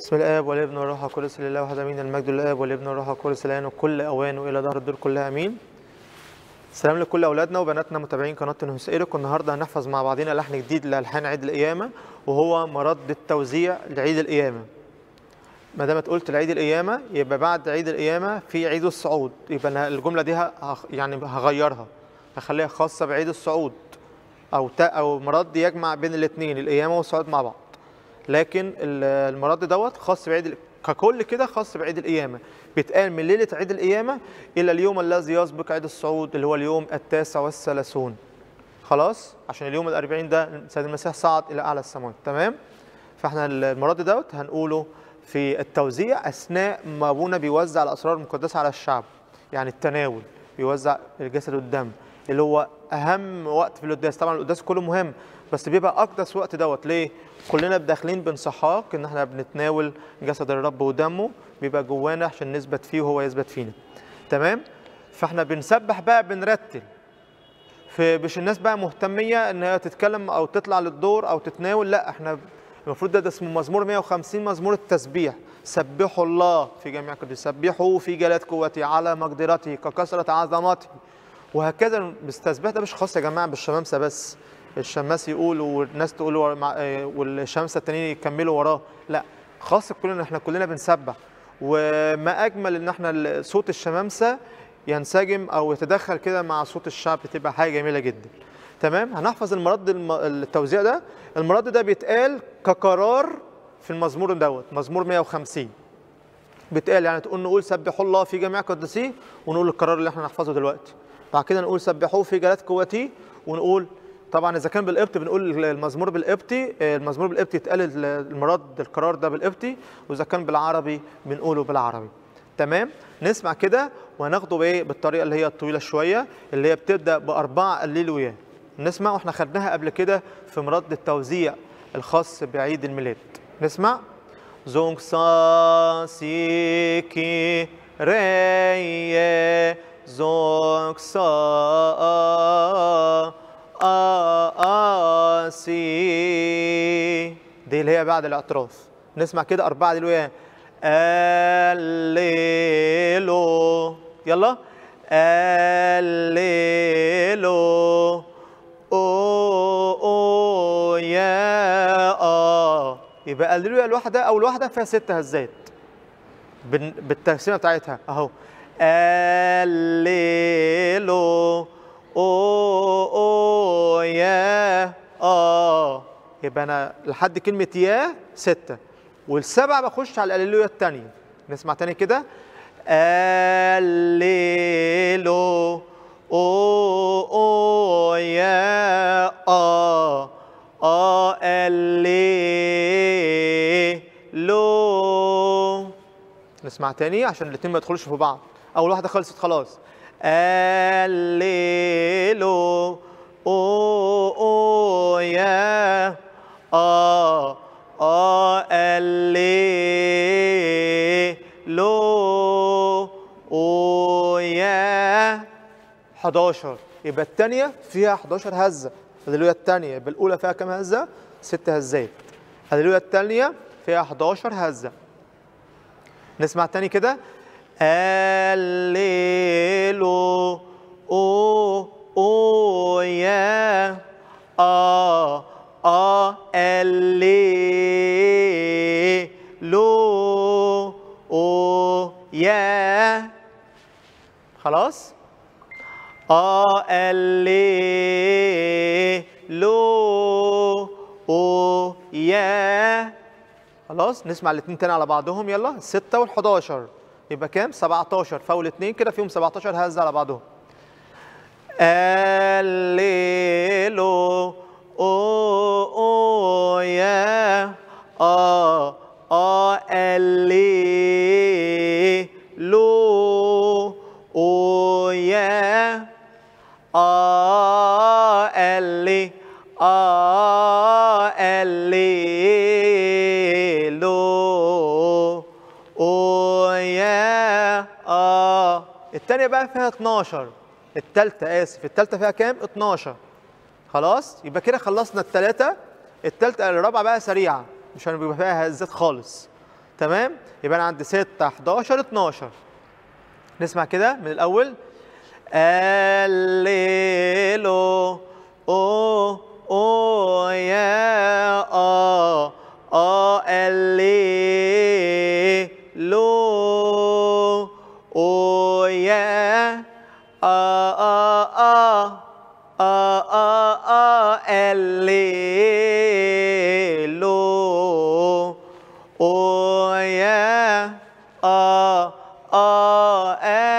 بسم الاب والابن والروح القدس لله وحده امين المجد للاب والابن والروح القدس الان وكل اوان والى دهر الدور كلها امين سلام لكل اولادنا وبناتنا متابعين قناه نهسئلك والنهارده هنحفظ مع بعضنا لحن جديد لالحان عيد القيامه وهو مرد التوزيع لعيد القيامه ما دام قلت لعيد القيامه يبقى بعد عيد القيامه في عيد الصعود يبقى أنا الجمله دي ه- يعني هغيرها هخليها خاصه بعيد الصعود او تا او مرد يجمع بين الاثنين القيامه والصعود مع بعض لكن ال- المرد دوت خاص بعيد ال- ككل كده خاص بعيد القيامه بيتقال من ليله عيد القيامه الى اليوم الذي يسبق عيد الصعود اللي هو اليوم التاسع والثلاثون خلاص عشان اليوم الأربعين ده سيد المسيح صعد الى اعلى السماوات تمام فاحنا المرد دوت هنقوله في التوزيع اثناء ما ابونا بيوزع الاسرار المقدسه على الشعب يعني التناول بيوزع الجسد والدم اللي هو اهم وقت في القداس طبعا القداس كله مهم بس بيبقى اقدس وقت دوت ليه كلنا داخلين بانسحاق ان احنا بنتناول جسد الرب ودمه بيبقى جوانا عشان نثبت فيه وهو يثبت فينا تمام فاحنا بنسبح بقى بنرتل في مش الناس بقى مهتميه ان هي تتكلم او تطلع للدور او تتناول لا احنا المفروض ده, ده اسمه مزمور 150 مزمور التسبيح سبحوا الله في جميع قدس سبحوا في جلال قوته على مقدرته ككثره عظمته وهكذا التسبيح ده مش خاص يا جماعه بالشمامسه بس الشماس يقول والناس تقول ورا- مع- آه، والشمسه التانيين يكملوا وراه لا خاص كلنا احنا كلنا بنسبح وما اجمل ان احنا ال- صوت الشمامسه ينسجم او يتدخل كده مع صوت الشعب بتبقى حاجه جميله جدا تمام هنحفظ المرد الم- التوزيع ده المرد ده بيتقال كقرار في المزمور دوت مزمور 150 بيتقال يعني تقول نقول سبحوا الله في جميع قدسيه ونقول القرار اللي احنا نحفظه دلوقتي بعد كده نقول سبحوه في جلال قوتي ونقول طبعا اذا كان بالقبط بنقول المزمور بالقبطي المزمور بالقبطي يتقال المرد القرار ده بالقبطي واذا كان بالعربي بنقوله بالعربي تمام نسمع كده وهناخده بايه بالطريقه اللي هي الطويله شويه اللي هي بتبدا باربعه الليلويا نسمع واحنا خدناها قبل كده في مرد التوزيع الخاص بعيد الميلاد نسمع زونغ سا سي كي ري زونغ سا آ آ سي دي اللي هي بعد الاعتراف نسمع كده أربعة دلوقتي الليلو يلا الليلو او او يا اه يبقى الليلويا الواحدة أول واحدة فيها ست هزات بن- بالتقسيمه بتاعتها اهو الليلو او او يا اه يبقى انا لحد كلمه يا سته والسبعه بخش على الاليلويا الثانيه نسمع تاني كده الليلو او او يا اه اه الليلو نسمع تاني عشان الاتنين ما يدخلوش في بعض اول واحده خلصت خلاص الليلو او او يا اه اه الليلو او يا 11 يبقى الثانيه فيها 11 هزه هللويا الثانيه يبقى الاولى فيها كام هزه ست هزات هللويا الثانيه فيها 11 هزه نسمع تاني كده الليلو او او يا اه اه الليلو او يا خلاص اه الليلو او يا خلاص نسمع الاثنين تاني على بعضهم يلا 6 وال11 يبقى كام 17 فاول اثنين كده فيهم 17 هزه على بعضهم الليلو او او يا اه اه الليلو او يا آه اللي آه الليلو أو يا آه التانية بقى فيها 12 التالتة آسف التالتة فيها كام؟ 12 خلاص يبقى كده خلصنا التلاتة التالتة الرابعة بقى سريعة مش هنبقى فيها هزات خالص تمام يبقى انا عندي 6 11 12 نسمع كده من الاول الليلو او او يا اه اه الليلو او يا اه اه اه اه اه اه الليلو او يا اه اه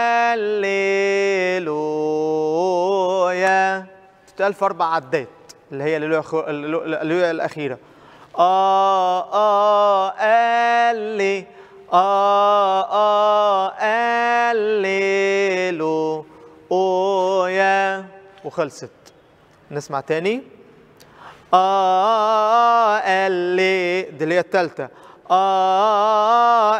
الليلويا تتقال في اربع عدات اللي هي الليلويا خو- الليلو- الليلويا الاخيره اه اه اللي اه اه الليلو او يا وخلصت نسمع تاني آه اللي دي اللي هي التالتة آه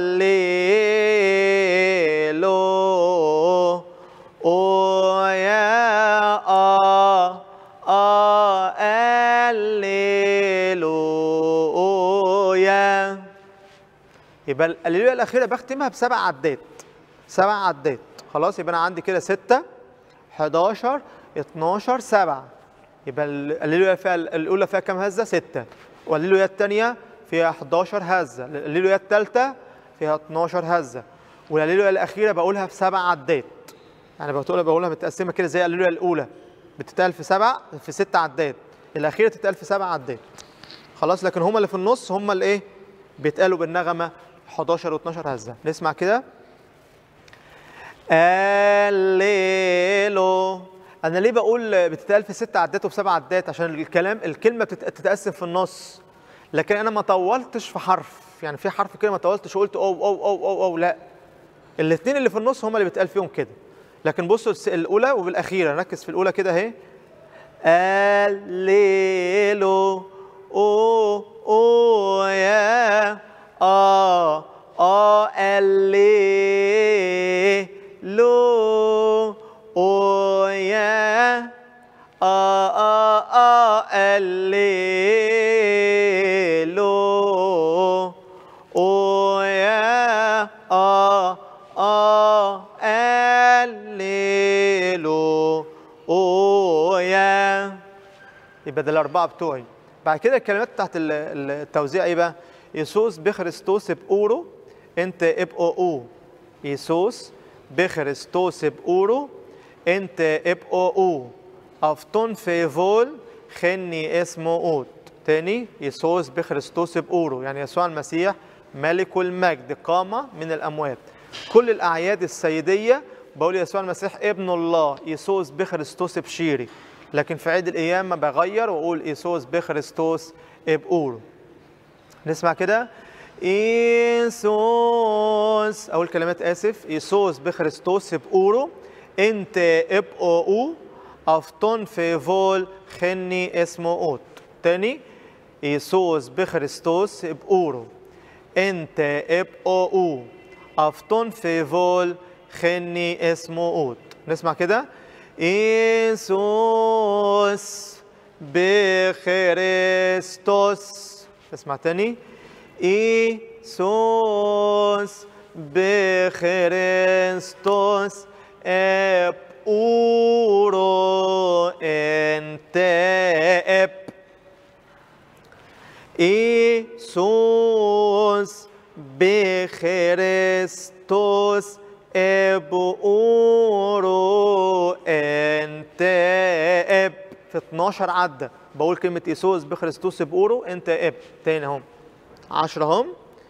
اللي لو أو يا آه آه اللي لو يا يبقى الليلة الأخيرة بختمها بسبع عدات سبع عدات خلاص يبقى أنا عندي كده ستة 11 12 7 يبقى الليلويا فيها الاولى فيها كام هزه 6 والليلويا الثانيه فيها 11 هزه الليلويا الثالثه فيها 12 هزه والليلويا الاخيره بقولها في سبع عدات يعني بقولها بقولها متقسمه كده زي الليلويا الاولى بتتقال في سبع في ست عدات الاخيره تتقال في سبع عدات خلاص لكن هما اللي في النص هما اللي ايه بيتقالوا بالنغمه 11 و12 هزه نسمع كده الليلو انا ليه بقول بتتقال في ست عدات وفي عدات عشان الكلام الكلمه بتت- بتتقسم في النص لكن انا ما طولتش في حرف يعني في حرف كده ما طولتش وقلت او او او او او لا الاثنين اللي في النص هما اللي بيتقال فيهم كده لكن بصوا الس- الاولى وبالاخيره ركز في الاولى كده اهي الليلو او او يا اه اه الليلو او يا اه اه اه الليلو او يا اه اه الليلو او يا يبقى ده الاربعه بتوعي بعد كده الكلمات بتاعت ال- ال- التوزيع ايه بقى يسوس بخريستوس باورو انت ابقو او يسوس بخريستوس باورو انت ابقو او افتون في فول خني اسمه اوت تاني يسوس بخريستوس باورو يعني يسوع المسيح ملك المجد قام من الاموات كل الاعياد السيديه بقول يسوع المسيح ابن الله يسوس بخريستوس بشيري لكن في عيد القيامة بغير وأقول إيسوس بخريستوس بقوله نسمع كده إيسوس أول كلمات آسف إيسوس بخريستوس بقوله أنت ابقو أو أفتون في فول خني اسمه أوت تاني إيسوس بخريستوس بقوله أنت ابقو أو أفتون في فول خني اسمه أوت نسمع كده إيسوس بخريستوس اسمع تاني إيسوس بخريستوس اب أورو انت اب إيسوس بخريستوس اب أورو انت اب في 12 عدة بقول كلمة إيسوس بخريستوس بأورو انت اب تاني اهم 10 هم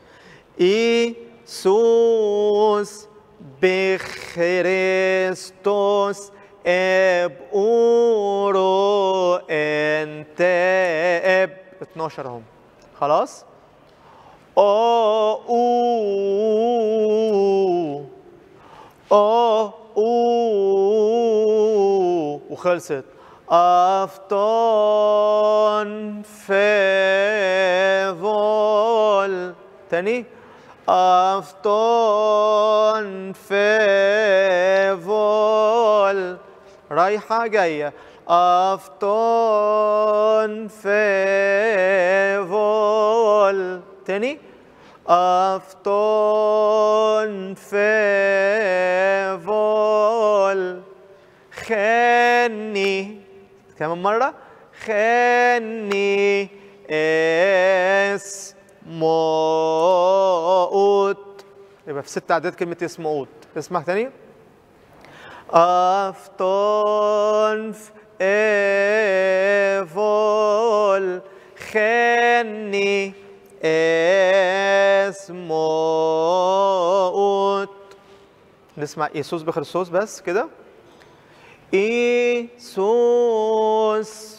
إيسوس بخريستوس اب أورو انت اب 12 هم خلاص او او او او وخلصت افتون فيفول تاني افتون فيفول رايحة جاية افتون فيفول تاني أفتون فيفول خاني كمان مرة خاني اسموت يبقى في ست أعداد كلمة اسموت اسمع تاني أفتون فيفول خاني اسموت نسمع إيسوس بخرسوس بس كده إيسوس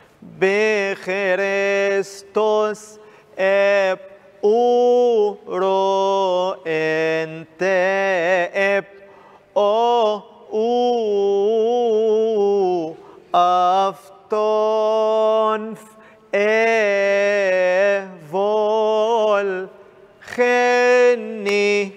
بخريستوس اب اورو انت اب او او افتون ايفول خني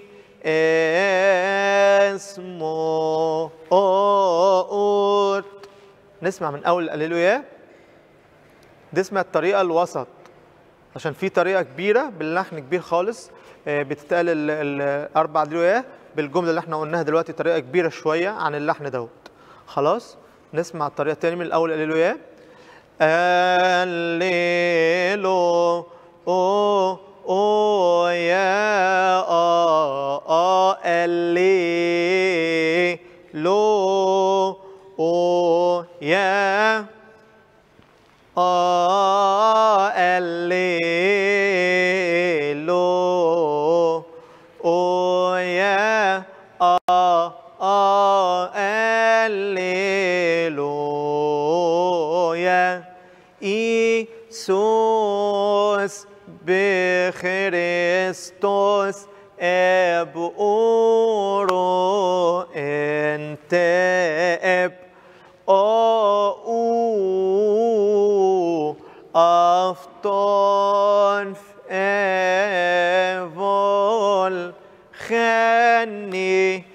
اسموت نسمع من اول الالويا دي اسمها الطريقه الوسط عشان في طريقه كبيره باللحن كبير خالص آه، بتتقال ال- الاربع الالويا بالجمله اللي احنا قلناها دلوقتي طريقه كبيره شويه عن اللحن دوت خلاص نسمع الطريقه تاني من الاول الالويا الليلو او او يا ا ا اللي لو او يا ا اللي لو او يا ا ا الليلويا إيسوس بخريستوس اب اورو انت اب او افتون ايفول خاني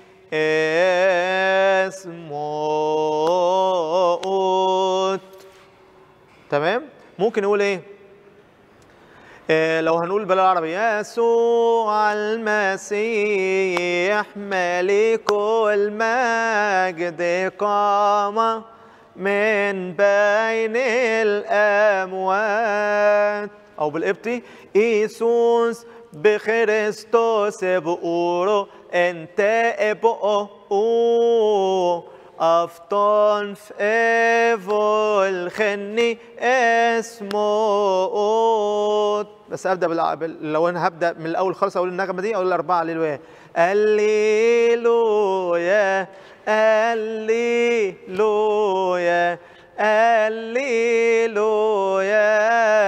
اسموت تمام ممكن نقول ايه آه، لو هنقول بالعربي يسوع المسيح ملك المجد قام من بين الأموات أو بالقبطي إيسوس بخريستوس بقورو أنت ابقو أو أفطن في إيفول خني اسمه بس ابدا بالع... بال... لو انا هبدا من الاول خالص اقول النغمه دي اقول الاربعه هللويا هللويا هللويا هللويا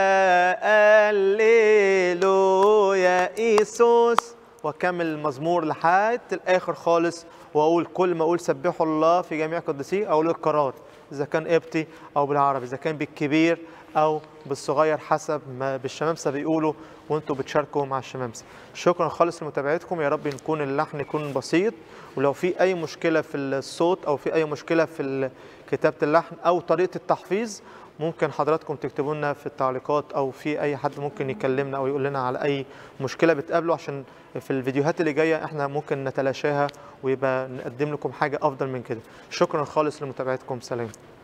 هللويا ايسوس واكمل المزمور لحد الاخر خالص واقول كل ما اقول سبحوا الله في جميع قدسيه اقول القرار اذا كان قبطي او بالعربي اذا كان بالكبير او بالصغير حسب ما بالشمامسه بيقولوا وانتوا بتشاركوا مع الشمامسه شكرا خالص لمتابعتكم يا رب يكون اللحن يكون بسيط ولو في اي مشكله في الصوت او في اي مشكله في ال- كتابه اللحن او طريقه التحفيظ ممكن حضراتكم تكتبوا لنا في التعليقات او في اي حد ممكن يكلمنا او يقول لنا على اي مشكله بتقابله عشان في الفيديوهات اللي جايه احنا ممكن نتلاشاها ويبقى نقدم لكم حاجه افضل من كده شكرا خالص لمتابعتكم سلام